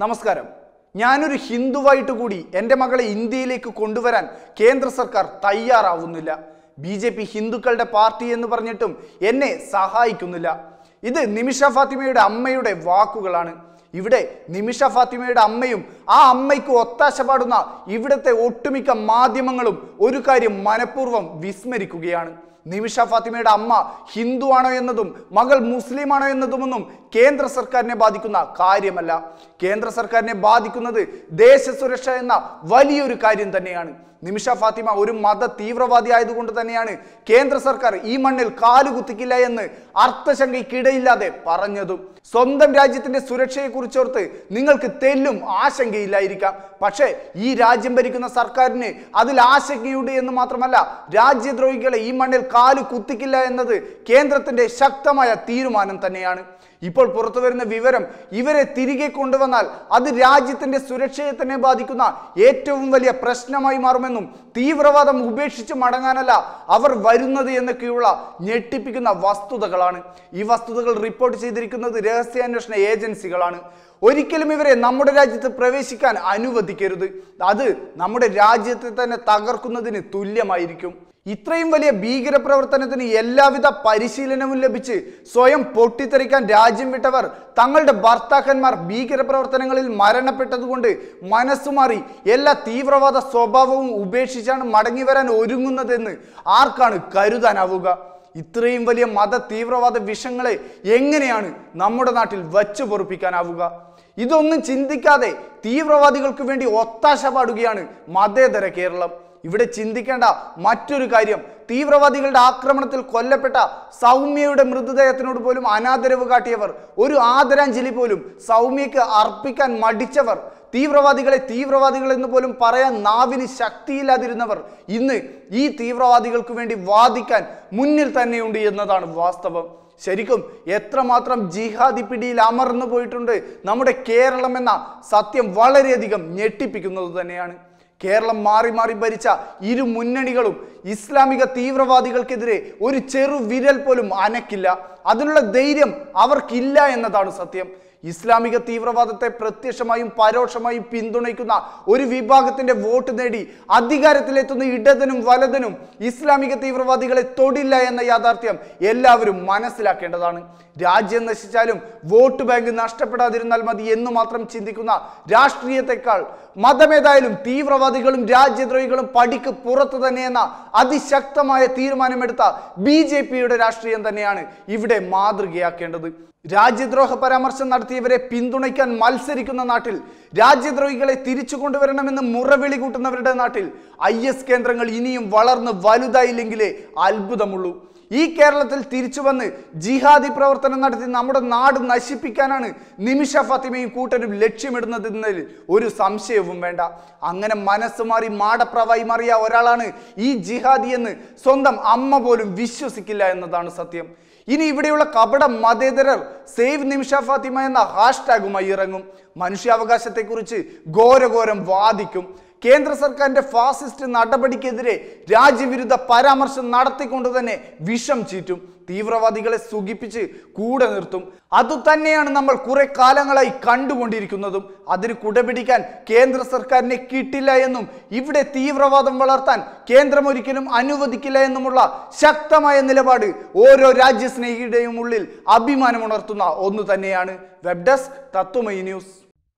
നമസ്കാരം ഞാനൊരു ഹിന്ദുവായിട്ട് കൂടി എൻ്റെ മകളെ ഇന്ത്യയിലേക്ക് കൊണ്ടുവരാൻ കേന്ദ്ര സർക്കാർ തയ്യാറാവുന്നില്ല ബി ജെ പി ഹിന്ദുക്കളുടെ പാർട്ടി എന്ന് പറഞ്ഞിട്ടും എന്നെ സഹായിക്കുന്നില്ല ഇത് നിമിഷ ഫാത്തിമയുടെ അമ്മയുടെ വാക്കുകളാണ് ഇവിടെ നിമിഷ ഫാത്തിമയുടെ അമ്മയും ആ അമ്മയ്ക്ക് ഒത്താശ പാടുന്ന ഇവിടുത്തെ ഒട്ടുമിക്ക മാധ്യമങ്ങളും ഒരു കാര്യം മനഃപൂർവ്വം വിസ്മരിക്കുകയാണ് നിമിഷ ഫാത്തിമയുടെ അമ്മ ഹിന്ദുവാണോ എന്നതും മകൾ മുസ്ലിമാണോ എന്നതുമൊന്നും കേന്ദ്ര സർക്കാരിനെ ബാധിക്കുന്ന കാര്യമല്ല കേന്ദ്ര സർക്കാരിനെ ബാധിക്കുന്നത് ദേശസുരക്ഷ എന്ന വലിയൊരു കാര്യം തന്നെയാണ് നിമിഷ ഫാത്തിമ ഒരു മത തീവ്രവാദി ആയതുകൊണ്ട് തന്നെയാണ് കേന്ദ്ര സർക്കാർ ഈ മണ്ണിൽ കാലുകുത്തിക്കില്ല എന്ന് അർത്ഥശങ്കയ്ക്കിടയില്ലാതെ പറഞ്ഞതും സ്വന്തം രാജ്യത്തിന്റെ സുരക്ഷയെ കുറിച്ചോർത്ത് നിങ്ങൾക്ക് തെല്ലും ആശങ്കയില്ലായിരിക്കാം പക്ഷേ ഈ രാജ്യം ഭരിക്കുന്ന സർക്കാരിന് അതിൽ ആശങ്കയുണ്ട് എന്ന് മാത്രമല്ല രാജ്യദ്രോഹികളെ ഈ മണ്ണിൽ കാല് കുത്തിക്കില്ല എന്നത് കേന്ദ്രത്തിന്റെ ശക്തമായ തീരുമാനം തന്നെയാണ് ഇപ്പോൾ പുറത്തു വരുന്ന വിവരം ഇവരെ തിരികെ കൊണ്ടുവന്നാൽ അത് രാജ്യത്തിന്റെ സുരക്ഷയെ തന്നെ ബാധിക്കുന്ന ഏറ്റവും വലിയ പ്രശ്നമായി മാറുമെന്നും തീവ്രവാദം ഉപേക്ഷിച്ച് മടങ്ങാനല്ല അവർ വരുന്നത് എന്നൊക്കെയുള്ള ഞെട്ടിപ്പിക്കുന്ന വസ്തുതകളാണ് ഈ വസ്തുതകൾ റിപ്പോർട്ട് ചെയ്തിരിക്കുന്നത് രഹസ്യാന്വേഷണ ഏജൻസികളാണ് ഒരിക്കലും ഇവരെ നമ്മുടെ രാജ്യത്ത് പ്രവേശിക്കാൻ അനുവദിക്കരുത് അത് നമ്മുടെ രാജ്യത്തെ തന്നെ തകർക്കുന്നതിന് തുല്യമായിരിക്കും ഇത്രയും വലിയ ഭീകരപ്രവർത്തനത്തിന് എല്ലാവിധ പരിശീലനവും ലഭിച്ച് സ്വയം പൊട്ടിത്തെറിക്കാൻ രാജ്യം വിട്ടവർ തങ്ങളുടെ ഭർത്താക്കന്മാർ ഭീകരപ്രവർത്തനങ്ങളിൽ മരണപ്പെട്ടതുകൊണ്ട് മനസ്സുമാറി എല്ലാ തീവ്രവാദ സ്വഭാവവും ഉപേക്ഷിച്ചാണ് മടങ്ങി വരാൻ ഒരുങ്ങുന്നതെന്ന് ആർക്കാണ് കരുതാനാവുക ഇത്രയും വലിയ മത തീവ്രവാദ വിഷങ്ങളെ എങ്ങനെയാണ് നമ്മുടെ നാട്ടിൽ വച്ചു പൊറുപ്പിക്കാനാവുക ഇതൊന്നും ചിന്തിക്കാതെ തീവ്രവാദികൾക്ക് വേണ്ടി ഒത്താശ പാടുകയാണ് മതേതര കേരളം ഇവിടെ ചിന്തിക്കേണ്ട മറ്റൊരു കാര്യം തീവ്രവാദികളുടെ ആക്രമണത്തിൽ കൊല്ലപ്പെട്ട സൗമ്യയുടെ മൃതദേഹത്തിനോട് പോലും അനാദരവ് കാട്ടിയവർ ഒരു ആദരാഞ്ജലി പോലും സൗമ്യക്ക് അർപ്പിക്കാൻ മടിച്ചവർ തീവ്രവാദികളെ തീവ്രവാദികൾ എന്ന് പോലും പറയാൻ നാവിന് ശക്തിയില്ലാതിരുന്നവർ ഇന്ന് ഈ തീവ്രവാദികൾക്ക് വേണ്ടി വാദിക്കാൻ മുന്നിൽ തന്നെയുണ്ട് എന്നതാണ് വാസ്തവം ശരിക്കും എത്രമാത്രം ജിഹാദി പിടിയിൽ അമർന്നു പോയിട്ടുണ്ട് നമ്മുടെ കേരളം എന്ന സത്യം വളരെയധികം ഞെട്ടിപ്പിക്കുന്നത് തന്നെയാണ് കേരളം മാറി മാറി ഭരിച്ച ഇരു മുന്നണികളും ഇസ്ലാമിക തീവ്രവാദികൾക്കെതിരെ ഒരു ചെറു വിരൽ പോലും അനക്കില്ല അതിനുള്ള ധൈര്യം അവർക്കില്ല എന്നതാണ് സത്യം ഇസ്ലാമിക തീവ്രവാദത്തെ പ്രത്യക്ഷമായും പരോക്ഷമായും പിന്തുണയ്ക്കുന്ന ഒരു വിഭാഗത്തിന്റെ വോട്ട് നേടി അധികാരത്തിലെത്തുന്ന ഇടതനും വലതനും ഇസ്ലാമിക തീവ്രവാദികളെ തൊടില്ല എന്ന യാഥാർത്ഥ്യം എല്ലാവരും മനസ്സിലാക്കേണ്ടതാണ് രാജ്യം നശിച്ചാലും വോട്ട് ബാങ്ക് നഷ്ടപ്പെടാതിരുന്നാൽ മതി എന്ന് മാത്രം ചിന്തിക്കുന്ന രാഷ്ട്രീയത്തെക്കാൾ മതമേതായാലും തീവ്രവാദികളും രാജ്യദ്രോഹികളും പടിക്ക് പുറത്തു തന്നെയെന്ന അതിശക്തമായ തീരുമാനമെടുത്ത ബി ജെ പിയുടെ രാഷ്ട്രീയം തന്നെയാണ് ഇവിടെ മാതൃകയാക്കേണ്ടത് രാജ്യദ്രോഹ പരാമർശം നടത്തിയവരെ പിന്തുണയ്ക്കാൻ മത്സരിക്കുന്ന നാട്ടിൽ രാജ്യദ്രോഹികളെ തിരിച്ചു കൊണ്ടുവരണമെന്ന് മുറവിളി കൂട്ടുന്നവരുടെ നാട്ടിൽ ഐ എസ് കേന്ദ്രങ്ങൾ ഇനിയും വളർന്ന് വലുതായില്ലെങ്കിലേ അത്ഭുതമുള്ളൂ ഈ കേരളത്തിൽ തിരിച്ചു വന്ന് ജിഹാദി പ്രവർത്തനം നടത്തി നമ്മുടെ നാട് നശിപ്പിക്കാനാണ് നിമിഷ ഫാത്തിമയും കൂട്ടരും ലക്ഷ്യമിടുന്നതെന്നതിൽ ഒരു സംശയവും വേണ്ട അങ്ങനെ മനസ്സ് മാറി മാടപ്രവായി മാറിയ ഒരാളാണ് ഈ ജിഹാദി എന്ന് സ്വന്തം അമ്മ പോലും വിശ്വസിക്കില്ല എന്നതാണ് സത്യം ഇനി ഇവിടെയുള്ള കപട മതേതരർ സേവ് നിമിഷ ഫാത്തിമ എന്ന ഹാഷ്ടാഗുമായി ഇറങ്ങും മനുഷ്യാവകാശത്തെക്കുറിച്ച് ഘോരഘോരം വാദിക്കും കേന്ദ്ര സർക്കാരിന്റെ ഫാസിസ്റ്റ് നടപടിക്കെതിരെ രാജ്യവിരുദ്ധ പരാമർശം നടത്തിക്കൊണ്ട് തന്നെ വിഷം ചീറ്റും തീവ്രവാദികളെ സുഖിപ്പിച്ച് കൂടെ നിർത്തും അതുതന്നെയാണ് നമ്മൾ കുറെ കാലങ്ങളായി കണ്ടുകൊണ്ടിരിക്കുന്നതും അതിന് കുടപിടിക്കാൻ കേന്ദ്ര സർക്കാരിനെ കിട്ടില്ല എന്നും ഇവിടെ തീവ്രവാദം വളർത്താൻ കേന്ദ്രം ഒരിക്കലും അനുവദിക്കില്ല എന്നുമുള്ള ശക്തമായ നിലപാട് ഓരോ രാജ്യസ്നേഹിയുടെയും ഉള്ളിൽ അഭിമാനമുണർത്തുന്ന ഒന്ന് തന്നെയാണ് web desk Tatwamayi news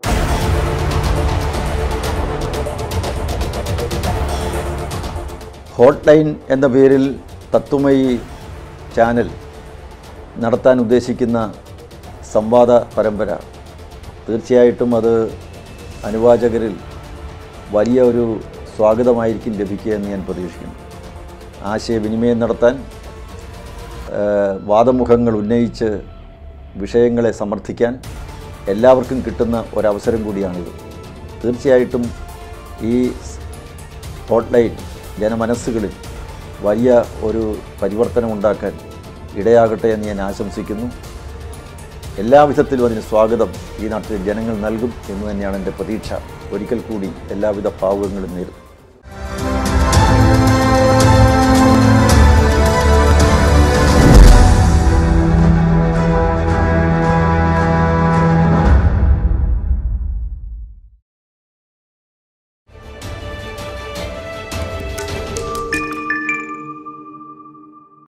hot line എന്ന പേരിൽ തത്വമയി ചാനൽ നടത്താൻ ഉദ്ദേശിക്കുന്ന സംവാദ പരമ്പര തീർച്ചയായിട്ടും അത് അനുവാചകരിൽ വലിയ ഒരു സ്വാഗതമായിരിക്കും ലഭിക്കുക എന്ന് ഞാൻ പ്രതീക്ഷിക്കുന്നു ആശയവിനിമയം നടത്താൻ ഏഹ്, വാദമുഖങ്ങൾ ഉന്നയിച്ച് വിഷയങ്ങളെ സമർത്ഥിക്കാൻ എല്ലാവർക്കും കിട്ടുന്ന ഒരവസരം കൂടിയാണിത് തീർച്ചയായിട്ടും ഈ ഹോട്ട്ലൈൻ ജനമനസ്സുകളിൽ വലിയ ഒരു പരിവർത്തനം ഉണ്ടാക്കാൻ ഇടയാകട്ടെ എന്ന് ഞാൻ ആശംസിക്കുന്നു എല്ലാവിധത്തിലും അതിന് സ്വാഗതം ഈ നാട്ടിലെ ജനങ്ങൾ നൽകും എന്ന് തന്നെയാണ് എൻ്റെ പ്രതീക്ഷ ഒരിക്കൽ കൂടി എല്ലാവിധ ഭാവുകങ്ങളും നേരും